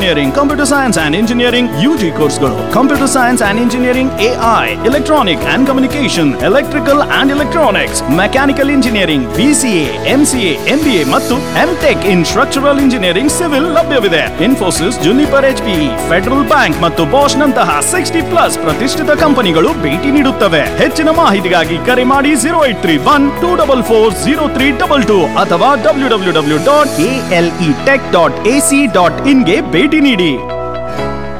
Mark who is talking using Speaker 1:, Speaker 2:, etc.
Speaker 1: engineering computer science and engineering UG ಕೋರ್ಸ್ಗಳು computer science and engineering AI electronic and communication electrical and electronics mechanical engineering BCA MCA MBA ಮತ್ತು MTech in structural engineering civil ಲಭ್ಯವಿದೆ Infosys Juniper HPE Federal Bank ಮತ್ತು Bosch ನಂತಹ sixty plus ಪ್ರತಿಷ್ಠಿತ ಕಂಪನಿಗಳು ಭೇಟಿ ನೀಡುತ್ತವೆ ಹೆಚ್ಚಿನ ಮಾಹಿತಿಗಾಗಿ ಕರೆ ಮಾಡಿ zero eight three one two double four zero three double two ಅಥವಾ W W W dot L E tech dot AC dot ಇನ್ಗೆ ಭೇಟಿ ನೀಡಿ